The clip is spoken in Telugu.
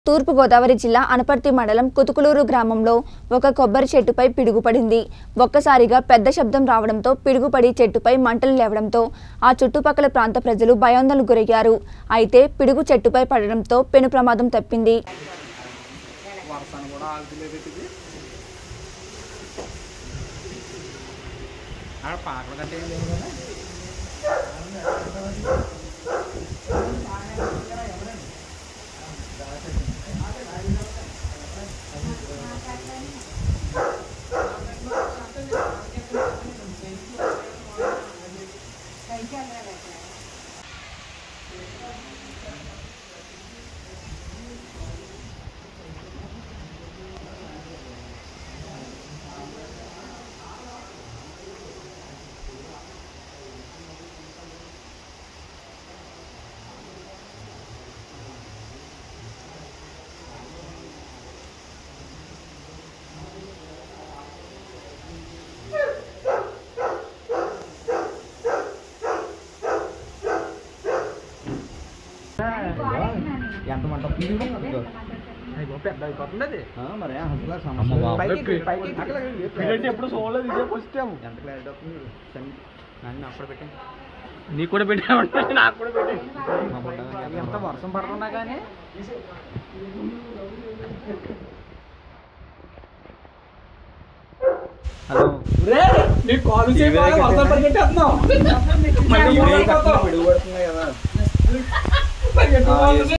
తూర్పుగోదావరి జిల్లా అనపర్తి మండలం కుతుకులూరు గ్రామంలో ఒక కొబ్బరి చెట్టుపై పిడుగుపడింది ఒక్కసారిగా పెద్ద శబ్దం రావడంతో పిడుగుపడి చెట్టుపై మంటలు లేవడంతో ఆ చుట్టుపక్కల ప్రాంత ప్రజలు భయాందోళనకు గురయ్యారు అయితే పిడుగు చెట్టుపై పడడంతో పెను ప్రమాదం తప్పింది వర్షాన్ని కూడా ఆగుతలేదు ఇది అక్కడ పాకలు కట్టే లేవు కదా ఎంత మంట పెద్ద అయిపోతుంది అది మరి అసలు అమ్మ బాబోయ్. పైకి పైకి ఇదేంటి ఎప్పుడు చూడలేదు ఇదే ఫస్ట్ టైం ఎంత క్లారిటీ అవుతుంది సన్- నన్ను అక్కడ పెట్టండి నీకు కూడా పెట్టామంటే నాకు కూడా పెట్టే మా బుడ్డ ఎంత వర్షం పడుతున్నా కానీ హలో నీ కాలు సేపు ఆగి వర్షం పరిగెట్టేస్తున్నావు మళ్ళీ ఊరు వెళ్ళిపోతావు. పిడుగు పడుతుంది కదా పరిగెట్టుకోవాలి.